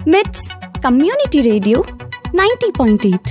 with community radio ninety point eight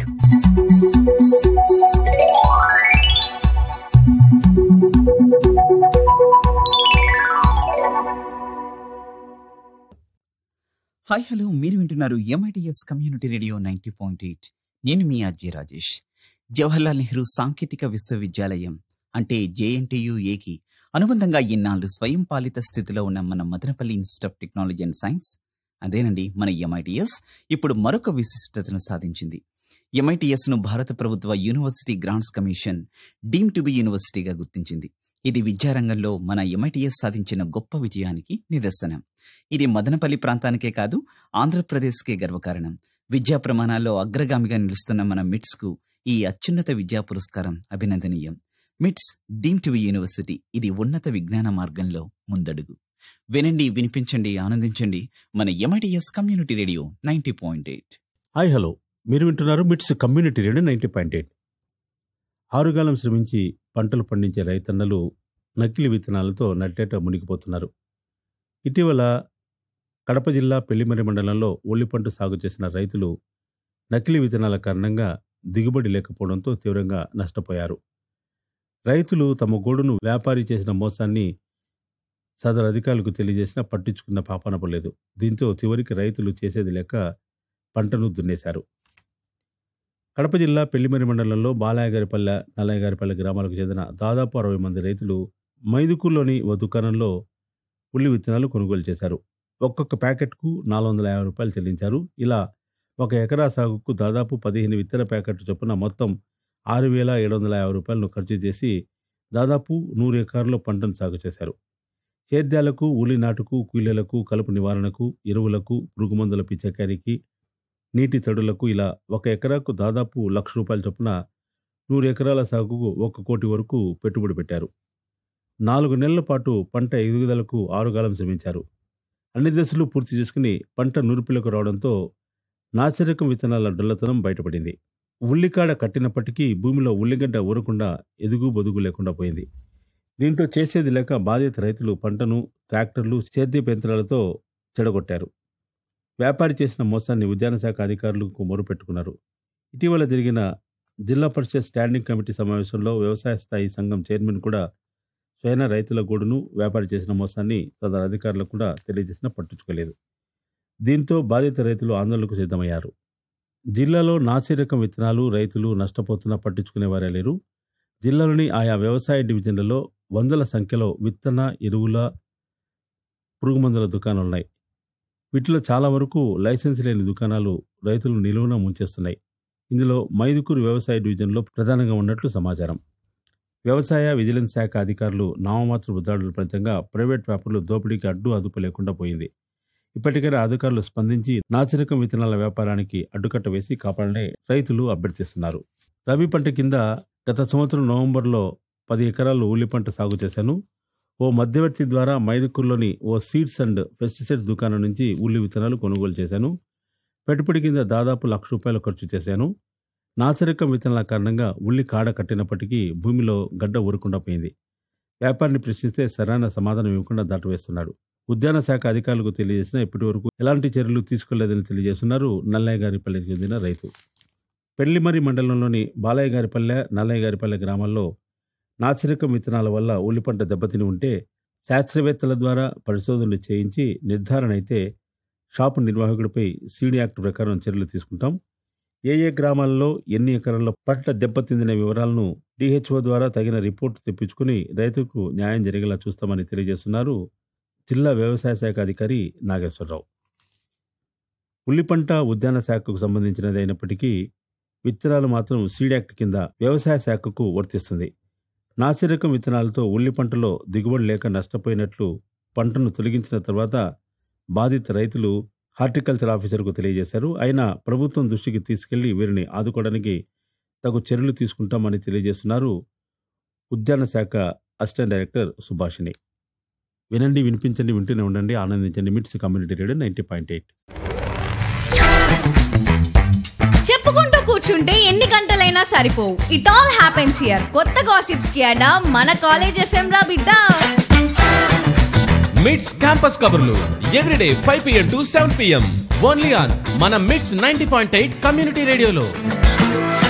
hi hello మీరు వింటున్నారు MITS community radio ninety point eight నేను మీ అజయ్ రాజేష్ జవహర్లాల్ నెహ్రూ సాంకేతిక విశ్వవిద్యాలయం అంటే జేఎన్టీయు ఏకి అనుబంధంగా ఇన్నాళ్ళు స్వయం పాలిత స్థితిలో ఉన్న మన Madanapalle institute of technology and science అదేనండి మన ఎంఐటిఎస్ ఇప్పుడు మరొక విశిష్టతను సాధించింది ఎంఐటిఎస్ ను భారత ప్రభుత్వ university grants commission deem to be యూనివర్సిటీగా గుర్తించింది ఇది విద్యారంగంలో మన ఎంఐటిఎస్ సాధించిన గొప్ప విజయానికి నిదర్శనం ఇది మదనపల్లి ప్రాంతానికే కాదు ఆంధ్రప్రదేశ్కే గర్వకారణం విద్యా ప్రమాణాల్లో అగ్రగామిగా నిలుస్తున్న మన మిట్స్ కు ఈ అత్యున్నత విద్యా పురస్కారం అభినందనీయం మిట్స్ డీమ్ టు యూనివర్సిటీ ఇది ఉన్నత విజ్ఞాన మార్గంలో ముందడుగు వినండి వినిపించండి ఆనందించండి మన MITS community radio ninety point eight hi hello మీరు వింటున్నారు MITS community radio ninety point eight ఆరుగాలం శ్రమించి పంటలు పండించే రైతన్నలు నకిలీ విత్తనాలతో నట్టేట మునిగిపోతున్నారు ఇటీవల కడప జిల్లా పెళ్లిమరి మండలంలో ఉల్లి పంట సాగు చేసిన రైతులు నకిలీ విత్తనాల కారణంగా దిగుబడి లేకపోవడంతో తీవ్రంగా నష్టపోయారు రైతులు తమ గోడును వ్యాపారి చేసిన మోసాన్ని సదరు అధికారులకు తెలియజేసినా పట్టించుకున్న పాపనపలేదు దీంతో చివరికి రైతులు చేసేది లేక పంటను దున్నేశారు కడప జిల్లా పెళ్లిమరి మండలంలో బాలయ్యగారిపల్లె నల్లయ్యగారిపల్లె గ్రామాలకు చెందిన దాదాపు అరవై మంది రైతులు మైదుకూరులోని ఓ దుకాణంలో ఉల్లి విత్తనాలు కొనుగోలు చేశారు ఒక్కొక్క ప్యాకెట్కు నాలుగు వందల యాభై రూపాయలు చెల్లించారు ఇలా ఒక ఎకరా సాగుకు దాదాపు పదిహేను విత్తన ప్యాకెట్ చొప్పున మొత్తం ఆరు వేల ఏడు వందల యాభై రూపాయలను ఖర్చు చేసి దాదాపు నూరు ఎకరాల్లో పంటను సాగు చేశారు సేద్యాలకు ఉల్లి నాటుకు కూలీలకు కలుపు నివారణకు ఎరువులకు పురుగుమందుల పిచ్చకారికి నీటి తడులకు ఇలా ఒక ఎకరాకు దాదాపు లక్ష రూపాయల చొప్పున నూరు ఎకరాల సాగుకు ఒక కోటి వరకు పెట్టుబడి పెట్టారు నాలుగు నెలల పాటు పంట ఎదుగుదలకు ఆరుగాలం శ్రమించారు అన్ని దశలు పూర్తి చేసుకుని పంట నూర్పిలకు రావడంతో నాసిరకం విత్తనాల డొల్లతనం బయటపడింది ఉల్లికాడ కట్టినప్పటికీ భూమిలో ఉల్లిగడ్డ ఊరకుండా ఎదుగు బొదుగు లేకుండా పోయింది దీంతో చేసేది లేక బాధిత రైతులు పంటను ట్రాక్టర్లు సేద్యపు యంత్రాలతో చెడగొట్టారు వ్యాపారి చేసిన మోసాన్ని ఉద్యాన శాఖ అధికారులకు మొరుపెట్టుకున్నారు ఇటీవల జరిగిన జిల్లా పరిషత్ స్టాండింగ్ కమిటీ సమావేశంలో వ్యవసాయ స్థాయి సంఘం చైర్మన్ కూడా స్వయన రైతుల గూడును వ్యాపారి చేసిన మోసాన్ని సదరు అధికారులకు కూడా తెలియజేసినా పట్టించుకోలేదు దీంతో బాధిత రైతులు ఆందోళనకు సిద్ధమయ్యారు జిల్లాలో నాసి రకం విత్తనాలు రైతులు నష్టపోతున్నా పట్టించుకునేవారే లేరు జిల్లాలోని ఆయా వ్యవసాయ డివిజన్లలో వందల సంఖ్యలో విత్తన ఎరువుల పురుగుమందుల దుకాణాలున్నాయి వీటిలో చాలా వరకు లైసెన్స్ లేని దుకాణాలు రైతులు నిలువున ముంచేస్తున్నాయి ఇందులో మైదుకూరు వ్యవసాయ డివిజన్లో ప్రధానంగా ఉన్నట్లు సమాచారం వ్యవసాయ విజిలెన్స్ శాఖ అధికారులు నామమాత్ర ఉద్దాడుల ఫలితంగా ప్రైవేట్ వ్యాపారులు దోపిడీకి అడ్డు అదుపు లేకుండా పోయింది ఇప్పటికైనా అధికారులు స్పందించి నాసిరకం విత్తనాల వ్యాపారానికి అడ్డుకట్ట వేసి కాపాడని రైతులు అభ్యర్థిస్తున్నారు రబీ పంట కింద గత సంవత్సరం నవంబర్లో పది ఎకరాలు ఉల్లి పంట సాగు చేశాను ఓ మధ్యవర్తి ద్వారా మైదుకూరులోని ఓ సీడ్స్ అండ్ పెస్టిసైడ్స్ దుకాణం నుంచి ఉల్లి విత్తనాలు కొనుగోలు చేశాను పెట్టుబడి కింద దాదాపు లక్ష రూపాయలు ఖర్చు చేశాను నాసిరకం విత్తనాల కారణంగా ఉల్లి కాడ కట్టినప్పటికీ భూమిలో గడ్డ ఊరకుండా పోయింది వ్యాపారిని ప్రశ్నిస్తే సరైన సమాధానం ఇవ్వకుండా దాటవేస్తున్నాడు ఉద్యాన శాఖ అధికారులకు తెలియజేసినా ఇప్పటి వరకు ఎలాంటి చర్యలు తీసుకోలేదని తెలియజేస్తున్నారు నల్లయ్య గారిపల్లెకి చెందిన రైతు పెళ్లిమరి మండలంలోని బాలయ్య గారిపల్లె నల్లయ్య గారిపల్లె గ్రామాల్లో నాసిరకం విత్తనాల వల్ల ఉల్లి పంట దెబ్బతిని ఉంటే శాస్త్రవేత్తల ద్వారా పరిశోధనలు చేయించి నిర్ధారణ అయితే షాపు నిర్వాహకుడిపై సీడీ యాక్ట్ ప్రకారం చర్యలు తీసుకుంటాం ఏ ఏ గ్రామాల్లో ఎన్ని ఎకరాల్లో పంట దెబ్బతిందిన వివరాలను డిహెచ్ఓ ద్వారా తగిన రిపోర్టు తెప్పించుకుని రైతుకు న్యాయం జరిగేలా చూస్తామని తెలియజేస్తున్నారు జిల్లా వ్యవసాయ శాఖ అధికారి నాగేశ్వరరావు ఉల్లి పంట ఉద్యాన శాఖకు సంబంధించినది అయినప్పటికీ విత్తనాలు మాత్రం సీడ్ యాక్ట్ కింద వ్యవసాయ శాఖకు వర్తిస్తుంది నాసిరకం విత్తనాలతో ఉల్లి పంటలో దిగుబడి లేక నష్టపోయినట్లు పంటను తొలగించిన తర్వాత బాధిత రైతులు హార్టికల్చర్ ఆఫీసర్కు తెలియజేశారు అయినా ప్రభుత్వం దృష్టికి తీసుకెళ్లి వీరిని ఆదుకోవడానికి తగు చర్యలు తీసుకుంటామని తెలియజేస్తున్నారు ఉద్యాన శాఖ అసిస్టెంట్ డైరెక్టర్ సుభాషిణి వినండి వినిపించండి వింటూనే ఉండండి ఆనందించండి MITS community radio ninety point eight చెప్పుకుంటూ కూర్చుంటే ఎన్ని గంటలైనా సరిపోవు ఇట్ ఆల్ హ్యాపెన్స్ హియర్ కొత్త గాసిప్స్ కి అడా మన కాలేజ్ ఎఫ్ఎం రా బిడ్డ మిడ్స్ క్యాంపస్ కబుర్లు everyday five PM to seven PM only on మన MITS ninety point eight community రేడియోలో